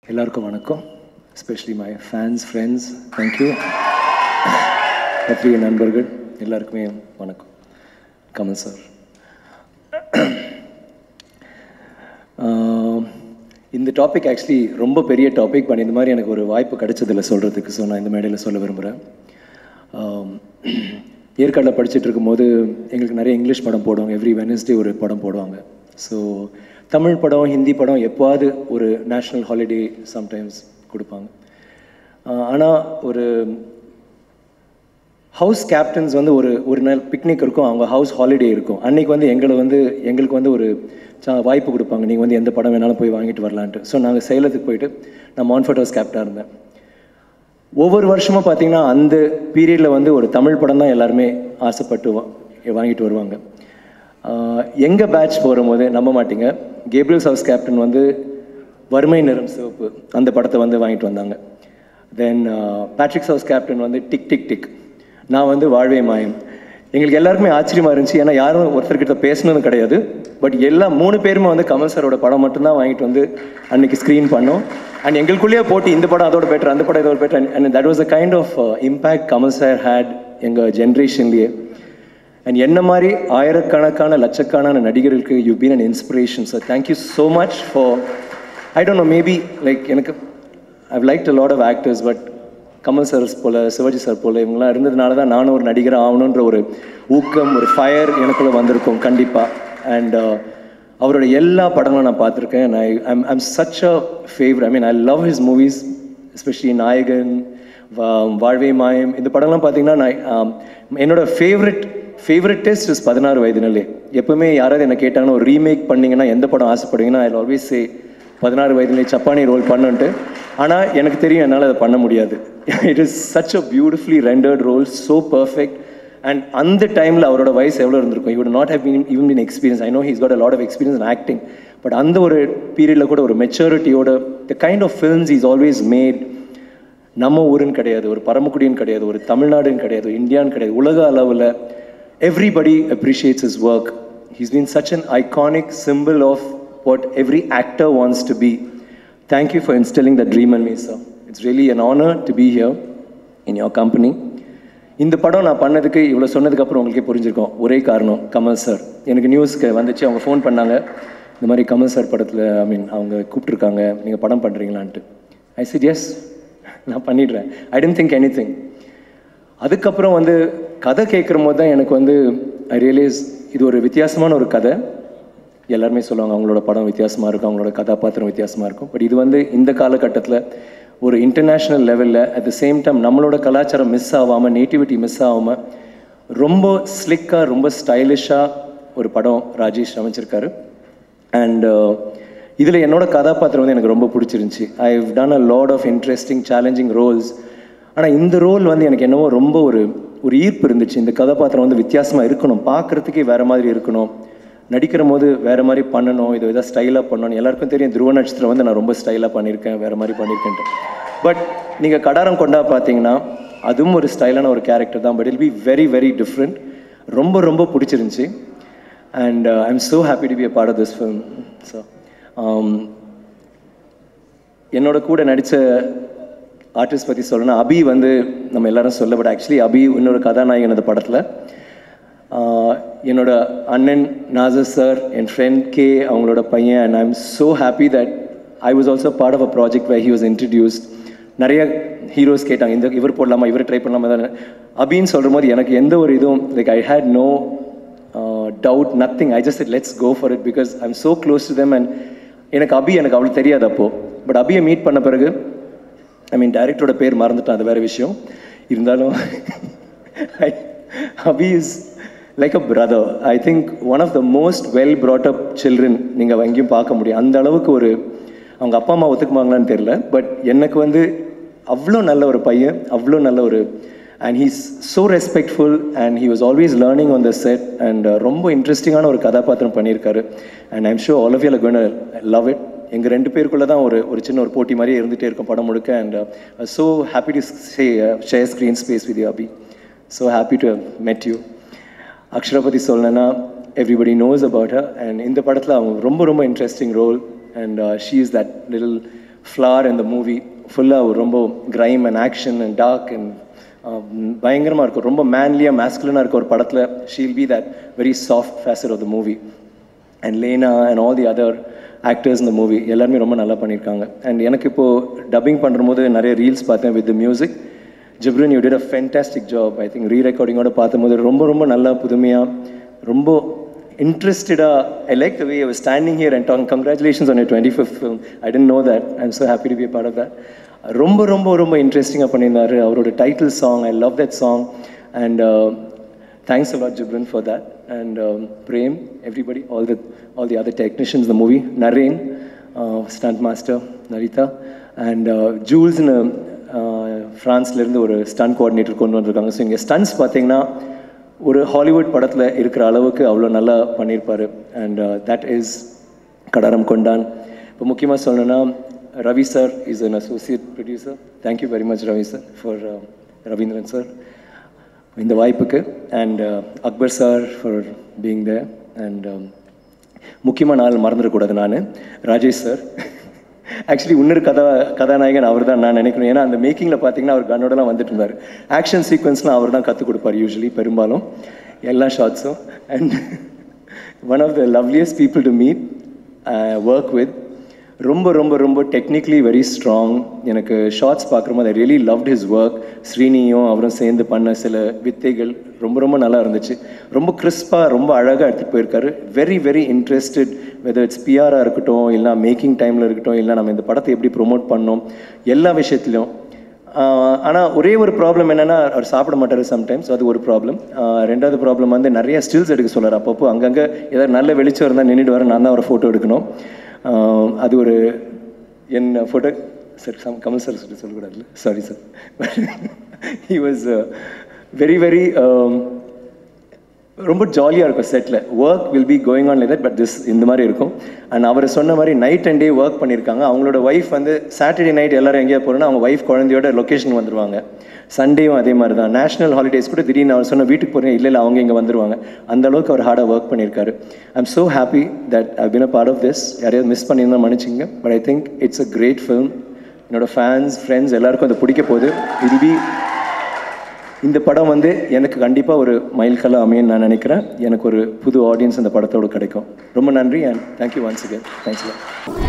எல்லாருக்கும் வணக்கம் especially my fans friends thank you பத்திரிகை நண்பர்கள் எல்லாருக்குமே வணக்கம் கமல் சார் இந்த டாபிக் ஆக்சுவலி ரொம்ப பெரிய டாபிக் பட் இந்த மாதிரி எனக்கு ஒரு வாய்ப்பு கிடைச்சதில்ல சொல்கிறதுக்கு ஸோ நான் இந்த மேடையில் சொல்ல விரும்புகிறேன் ஏற்காடில் படிச்சுட்டு இருக்கும்போது எங்களுக்கு நிறைய இங்கிலீஷ் படம் போடுவாங்க எவ்ரி வெனஸ்டே ஒரு படம் போடுவாங்க ஸோ தமிழ் படம் ஹிந்தி படம் எப்போவாது ஒரு நேஷ்னல் ஹாலிடே சம்டைம்ஸ் கொடுப்பாங்க ஆனால் ஒரு ஹவுஸ் கேப்டன்ஸ் வந்து ஒரு ஒரு நாள் பிக்னிக் இருக்கும் அவங்க ஹவுஸ் ஹாலிடே இருக்கும் அன்னைக்கு வந்து எங்களை வந்து எங்களுக்கு வந்து ஒரு சா- வாய்ப்பு கொடுப்பாங்க நீங்கள் வந்து எந்த படம் வேணாலும் போய் வாங்கிட்டு வரலான்ட்டு ஸோ நாங்கள் சேலத்துக்கு போயிட்டு நான் மான்ஃபர்ட் ஹவுஸ் கேப்டனாக இருந்தேன் ஒவ்வொரு வருஷமும் பார்த்தீங்கன்னா அந்த பீரியடில் வந்து ஒரு தமிழ் படம் தான் எல்லாருமே ஆசைப்பட்டு வா- வாங்கிட்டு வருவாங்க எங்கள் பேட்ச் போகும்போது நம்ப மாட்டீங்க கேப்ரியல்ஸ் ஹவுஸ் கேப்டன் வந்து வறுமை நிறம் சிவப்பு அந்த படத்தை வந்து வாங்கிட்டு வந்தாங்க தென் பேட்ரிக்ஸ் ஹவுஸ் கேப்டன் வந்து டிக் டிக் டிக் நான் வந்து வாழ்வே மாயம் எங்களுக்கு எல்லாருக்குமே ஆச்சரியமா இருந்துச்சு ஏன்னா யாரும் ஒருத்தர்கிட்ட பேசினதும் கிடையாது பட் எல்லா மூணு பேருமே வந்து கமல் சாரோட படம் மட்டும்தான் வாங்கிட்டு வந்து அன்னைக்கு ஸ்க்ரீன் பண்ணோம் அண்ட் எங்களுக்குள்ளேயே போட்டி இந்த படம் அதோட பெட்டர் அந்த படம் இதோட better and that was a kind of impact Kamal sir had எங்கள் ஜென்ரேஷன்லேயே அண்ட் என்ன மாதிரி ஆயிரக்கணக்கான லட்சக்கணக்கான நடிகர்களுக்கு you been an inspiration sir thank you so much for I don't know maybe like எனக்கு I like a lot of actors but Kamal sir போல Sivaji sir போல இவங்கெல்லாம் இருந்ததுனால தான் நானும் ஒரு நடிகர் ஆகணுன்ற ஒரு ஊக்கம் ஒரு ஃபயர் எனக்குள்ளே வந்திருக்கும் கண்டிப்பாக அண்ட் அவரோட எல்லா படங்களும் நான் பார்த்துருக்கேன் I I'm I'm such a favour I mean I love his movies especially Nayakan வா- வாழ்வே மாயம் இந்த படம்லாம் பார்த்தீங்கன்னா நான் ஆம், என்னோட ஃபேவரட் ஃபேவரட் டெஸ்ட் இஸ் பதினாறு வயதினிலே எப்பவுமே யாராவது என்ன கேட்டாங்கன்னா ஒரு ரீமேக் பண்ணீங்கன்னா எந்த படம் ஆசைப்படுவீங்கன்னா ஐ ஆல்வேஸ் சே பதினாறு வயதிலே சப்பானி ரோல் பண்ணுன்ட்டு ஆனால் எனக்கு தெரியும் என்னால் அதை பண்ண முடியாது it is such a beautifully rendered role so perfect and அந்த டைமில் அவரோட வயசு எவ்வளோ இருந்திருக்கும் you not how been even been experience I know he's got a lot of experience in acting but அந்த ஒரு பீரியடில் கூட ஒரு மெச்சூரிட்டியோட the kind of films is always made நம்ம ஊருன்னு கிடையாது ஒரு பரமக்குடின்னு கிடையாது ஒரு தமிழ்நாடுன்னு கிடையாது ஒரு இந்தியான்னு கிடையாது உலக அளவில் everybody appreciates his work he's been such an iconic symbol of what every actor wants to be thank you for instilling that dream in me sir it's really an honor to be here in your company இந்த படம் நான் பண்ணதுக்கு இவ்வளோ சொன்னதுக்கப்புறம் உங்களுக்கே புரிஞ்சிருக்கும் ஒரே காரணம் கமல் சார் எனக்கு நியூஸ்க்கு வந்துச்சு அவங்க ஃபோன் பண்ணாங்க இந்த மாதிரி கமல் சார் படத்தில் ஐ மீன் அவங்க கூப்பிட்ருக்காங்க நீங்கள் படம் பண்ணுறீங்களான்ட்டு ஐ said எஸ் நான் பண்ணிடுறேன் I don't think anything அதுக்கப்புறம் வந்து கதை கேட்குற போது தான் எனக்கு வந்து ஐ ரியலைஸ் இது ஒரு வித்தியாசமான ஒரு கதை எல்லாருமே சொல்லுவாங்க அவங்களோட படம் வித்தியாசமாக இருக்கும் அவங்களோட கதாபாத்திரம் வித்தியாசமாக இருக்கும் பட் இது வந்து இந்த காலகட்டத்தில் ஒரு இன்டர்நேஷ்னல் லெவலில் அட் த சேம் டைம் நம்மளோட கலாச்சாரம் மிஸ் ஆகாமல் நேட்டிவிட்டி மிஸ் ஆகாமல் ரொம்ப ஸ்லிக்காக ரொம்ப ஸ்டைலிஷாக ஒரு படம் ராஜேஷ் அமைச்சிருக்காரு அண்ட் இதில் என்னோட கதாபாத்திரம் வந்து எனக்கு ரொம்ப பிடிச்சிருந்துச்சி I have done a lot of interesting challenging roles ஆனால் இந்த ரோல் வந்து எனக்கு என்னவோ ரொம்ப ஒரு ஒரு ஈர்ப்பு இருந்துச்சு இந்த கதாபாத்திரம் வந்து வித்தியாசமாக இருக்கணும் பார்க்குறதுக்கே வேறு மாதிரி இருக்கணும் நடிக்கிற போது வேறு மாதிரி பண்ணணும் இது எதாவது ஸ்டைலாக பண்ணணும் எல்லாருக்கும் தெரியும் துருவ நட்சத்திரம் வந்து நான் ரொம்ப ஸ்டைலாக பண்ணியிருக்கேன் வேறு மாதிரி பண்ணியிருக்கேன்ட்டு பட் நீங்கள் கடாரம் கொண்டா பார்த்தீங்கன்னா அதுவும் ஒரு ஸ்டைலான ஒரு கேரக்டர் தான் but I'll be very very different ரொம்ப ரொம்ப பிடிச்சிருந்துச்சி and I am so happy to be a part of this film so என்னோட கூட நடித்த ஆர்டிஸ்ட் பற்றி சொல்லணும்னா அபி வந்து நம்ம எல்லாரும் சொல்ல பட் ஆக்சுவலி அபி இன்னொரு கதாநாயகன் அந்த படத்தில் என்னோட அண்ணன் நாசர் சார் என் ஃப்ரெண்ட் கே அவங்களோட பையன் and I am so happy that I was also part of a project why he was introduced நிறைய ஹீரோஸ் கேட்டாங்க இந்த இவர் போடலாமா இவர் ட்ரை பண்ணலாமா தான் அபின்னு சொல்கிற போது எனக்கு எந்த ஒரு இதுவும் like I had no doubt nothing I just let's go for it because I am so close to them and எனக்கு அபி எனக்கு அவ்வளோ தெரியாது அப்போது பட் அபியை மீட் பண்ண பிறகு ஐ மீன் டைரக்டரோட பேர் மறந்துட்டேன் அது வேறு விஷயம் இருந்தாலும் Abi is like a brother I think one of the most well brought up children நீங்கள் எங்கேயும் பார்க்க முடியும் அந்த அளவுக்கு ஒரு அவங்க அப்பா அம்மா ஒத்துக்குமாங்களான்னு தெரியல பட் எனக்கு வந்து அவ்வளோ நல்ல ஒரு பையன் அவ்வளோ நல்ல ஒரு and he's so respectful and he was always learning on the set and ரொம்ப இன்ட்ரெஸ்டிங்கான ஒரு கதாபாத்திரம் பண்ணியிருக்காரு and I'm sure all of you gonna love it எங்கள் ரெண்டு பேருக்குள்ளே தான் ஒரு ஒரு சின்ன ஒரு போட்டி மாதிரி இருந்துகிட்டே இருக்கும் படம் முழுக்க and so happy to say share screen space with you Abi so happy to met you Akshara பற்றி சொல்லணும்னா everybody knows about her and இந்த படத்தில் அவங்க ரொம்ப ரொம்ப interesting role and she is that little flower இந்த மூவி ஃபுல்லாக ரொம்ப crime and action and dark and பயங்கரமாக இருக்கும் ரொம்ப மேன்லியாக மேஸ்குலனாக இருக்க ஒரு படத்தில் she'll be that very soft face of the movie and Lena and all the other actors இந்த மூவி எல்லாருமே ரொம்ப நல்லா பண்ணியிருக்காங்க அண்ட் எனக்கு இப்போது டப்பிங் பண்ணும்போது நிறைய ரீல்ஸ் பார்த்தேன் with music Ghibran you did a fantastic job I think ரீ ரெக்கார்டிங்கோட பார்க்கும்போது ரொம்ப ரொம்ப நல்லா புதுமையாக ரொம்ப இன்ட்ரெஸ்டடாக I like the way I standing here and டாங் congratulations on twenty fifth film I didn't know that I am so happy to be part of that ரொம்ப ரொம்ப ரொம்ப இன்ட்ரெஸ்டிங்காக பண்ணியிருந்தாரு அவரோட title song I love that song and thanks a lot Jibran for that and um, Prem everybody all the all the other technicians in the movie Naren uh, stunt master Narita and uh, Jules in ஃப்ரான்ஸ்லேருந்து ஒரு stunt coordinator கொண்டு வந்திருக்காங்க so இங்கே stunts பார்த்தீங்கன்னா ஒரு Hollywood படத்தில் இருக்கிற அளவுக்கு அவ்வளோ நல்லா பண்ணியிருப்பார் அண்ட் தட் இஸ் கடாரம் கொண்டான் இப்போ முக்கியமாக சொல்லணும்னா Ravi sir is an associate producer thank you very much Ravi sir for Ravindran sir இந்த வாய்ப்புக்கு and Akbar sir for being there and முக்கியமாக நாள் மறந்துடக்கூடாது நான் ராஜேஷ் சார் ஆக்சுவலி இன்னொரு கதா கதாநாயகன் அவர் தான் நான் நினைக்கணும் ஏன்னா அந்த மேக்கிங்கில் பார்த்தீங்கன்னா அவர் கன்னோடலாம் வந்துட்டு இருந்தார் ஆக்ஷன் சீக்வன்ஸ்லாம் அவர் தான் கற்றுக் கொடுப்பார் யூஸ்வலி பெரும்பாலும் எல்லா ஷார்ட்ஸும் and one of the loveliest people to meet work with ரொம்ப ரொம்ப ரொம்ப டெக்னிக்கலி வெரி ஸ்ட்ராங் எனக்கு ஷார்ட்ஸ் பார்க்கும்போது I really loved his work ஸ்ரீனியும் அவரும் சேர்ந்து பண்ண சில வித்தைகள் ரொம்ப ரொம்ப நல்லா இருந்துச்சு ரொம்ப கிறிஸ்பாக ரொம்ப அழகாக எடுத்துகிட்டு போயிருக்காரு very very interested whether it's பிஆராக இருக்கட்டும் இல்லை மேக்கிங் டைமில் இருக்கட்டும் இல்லை நம்ம இந்த படத்தை எப்படி ப்ரொமோட் பண்ணோம் எல்லா விஷயத்துலையும் ஆனால் ஒரே ஒரு ப்ராப்ளம் என்னென்னா அவர் சாப்பிட மாட்டார் சம்டைம்ஸ் அது ஒரு ப்ராப்ளம் ரெண்டாவது ப்ராப்ளம் வந்து நிறைய ஸ்டில்ஸ் எடுக்க சொல்கிறார் அப்பப்போ அங்கங்கே ஏதாவது நல்ல வெளிச்சம் இருந்தால் நின்றுட்டு வர நான் தான் அவரை ஃபோட்டோ எடுக்கணும் அது ஒரு என் photo sir some Kamal sir சொல்லி சொல்லக்கூடாதுல்ல sorry sir he was very very ரொம்ப ஜாலியாக இருக்கும் செட்டில் work will be going on like but this இந்த மாதிரி இருக்கும் அண்ட் அவர் சொன்ன மாதிரி நைட் அண்ட் டே ஒர்க் பண்ணியிருக்காங்க அவங்களோட ஒய்ஃப் வந்து சாட்டர்டே நைட் எல்லாரும் எங்கேயா போகிறோன்னா அவங்க ஒய்ஃப் குழந்தையோட லொக்கேஷன் வந்துருவாங்க சண்டேவும் அதே மாதிரி தான் நேஷனல் ஹாலிடேஸ் கூட திடீர்னு அவர் சொன்ன வீட்டுக்கு போகிறேன் இல்லை இல்லை அவங்க இங்கே வந்துருவாங்க அந்த அளவுக்கு அவர் ஹார்டாக ஒர்க் பண்ணியிருக்காரு I am so happy that I been a part of this யாரையாவது மிஸ் பண்ணியிருந்தா மன்னிச்சிங்க but I think it's a great film என்னோட ஃபேன்ஸ் ஃப்ரெண்ட்ஸ் எல்லாருக்கும் அது பிடிக்க போகுது இது பி இந்த படம் வந்து எனக்கு கண்டிப்பாக ஒரு மைல்கல்லாக அமையும்னு நான் நினைக்கிறேன் எனக்கு ஒரு புது ஆடியன்ஸ் இந்த படத்தோடு கிடைக்கும் ரொம்ப நன்றி and thank you once again thanks